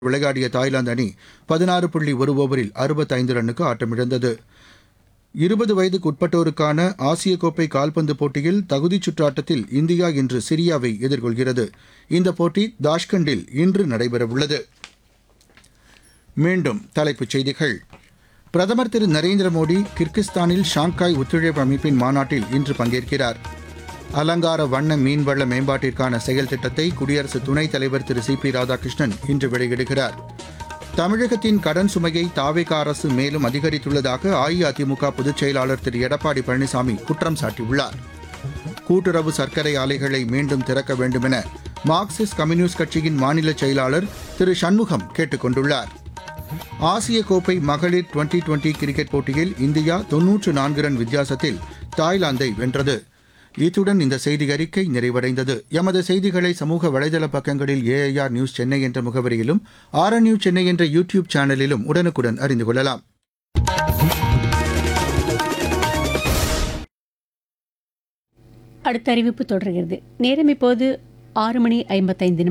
விளையாடிய தாய்லாந்து அணி பதினாறு புள்ளி ஒரு ஓவரில் அறுபத்தைந்து ரன்னுக்கு ஆட்டமிழந்தது இருபது வயதுக்கு உட்பட்டோருக்கான ஆசிய கோப்பை கால்பந்து போட்டியில் தகுதிச் சுற்று ஆட்டத்தில் இந்தியா இன்று சிரியாவை எதிர்கொள்கிறது இந்த போட்டி தாஷ்கண்டில் இன்று நடைபெறவுள்ளது மீண்டும் தலைப்புச் செய்திகள் பிரதமர் திரு நரேந்திர மோடி கிர்கிஸ்தானில் ஷாங்காய் ஒத்துழைப்பு அமைப்பின் மாநாட்டில் இன்று பங்கேற்கிறார் அலங்கார வண்ண மீன்வள மேம்பாட்டிற்கான செயல் திட்டத்தை குடியரசு துணைத் தலைவர் திரு சி பி ராதாகிருஷ்ணன் இன்று வெளியிடுகிறார் தமிழகத்தின் கடன் சுமையை தாவேக அரசு மேலும் அதிகரித்துள்ளதாக அஇஅதிமுக பொதுச் செயலாளர் திரு எடப்பாடி பழனிசாமி குற்றம் சாட்டியுள்ளார் கூட்டுறவு சர்க்கரை ஆலைகளை மீண்டும் திறக்க வேண்டுமென மார்க்சிஸ்ட் கம்யூனிஸ்ட் கட்சியின் மாநில செயலாளர் திரு சண்முகம் கேட்டுக் கொண்டுள்ளார் ஆசிய கோப்பை மகளிர் டுவெண்டி டுவெண்டி கிரிக்கெட் போட்டியில் இந்தியா தொன்னூற்று நான்கு ரன் வித்தியாசத்தில் தாய்லாந்தை வென்றது இத்துடன் இந்த செய்தி அறிக்கை நிறைவடைந்தது எமது செய்திகளை சமூக வலைதள பக்கங்களில் ஏஐஆர் நியூஸ் சென்னை என்ற முகவரியிலும் ஆர் நியூஸ் சென்னை என்ற யூடியூப் சேனலிலும் உடனுக்குடன் அறிந்து கொள்ளலாம் அடுத்த அறிவிப்பு தொடர்கிறது நேரம் இப்போது ஆறு மணி ஐம்பத்தைந்து